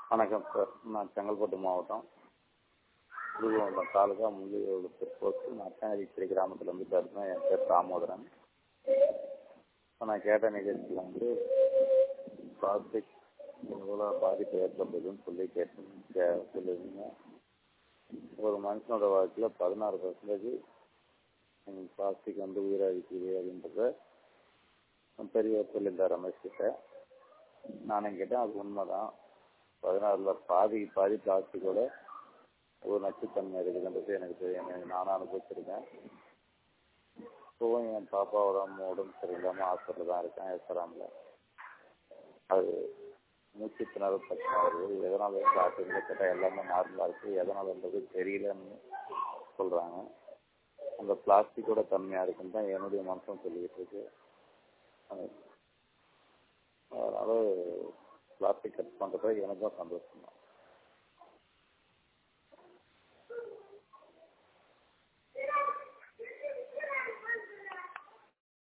வணக்கம் சார் நான் செங்கல்பட்டு மாவட்டம் புதுக்கோட்டம் தாலுகா முள்ளியூர் போஸ்ட் நத்தனகிரி கிராமத்துலேருந்து பேசுகிறேன் என் பேர் தாமோதரன் இப்போ நான் கேட்ட நிகழ்ச்சியில் வந்து பிளாஸ்டிக் எவ்வளோ பாதிப்பு ஏற்படுதுன்னு சொல்லி கேட்டு கே சொல்லியிருந்தீங்க ஒரு மனுஷனோட வாழ்க்கையில் பதினாறு பர்சன்டேஜ் பிளாஸ்டிக் வந்து உயிரழிக்குது அப்படின்றத பெரியவர் சொல்லியிருந்தார் ரமேஷ் கிட்ட நானும் கேட்டேன் அது உண்மைதான் பதினாறுல பாதி பாதி பிளாஸ்டிக்கோட ஒரு நச்சுத்தன்மை இருக்குதுன்றது எனக்கு தெரியும் எனக்கு நானும் அனுபவிச்சிருக்கேன் இப்போவும் என் பாப்பாவோட உடம்பு சரியில்லாமல் ஹாஸ்பிட்டலில் தான் இருக்கேன் எஸ்ஆராமில் அது மூச்சு திணறல் பிரச்சனை வருது எதனால் ஸ்டார்டிங்கில் கேட்டால் எல்லாமே நார்மலாக இருக்குது எதனாலன்றது தெரியலன்னு சொல்கிறாங்க அந்த பிளாஸ்டிக்கோட தன்மையாக இருக்குன்னு தான் என்னுடைய மனசும் சொல்லிக்கிட்டு இருக்கு அதனால் பிளாஸ்டிக் கட் பண்ணுறது எனக்கும் சந்தோஷம் தான்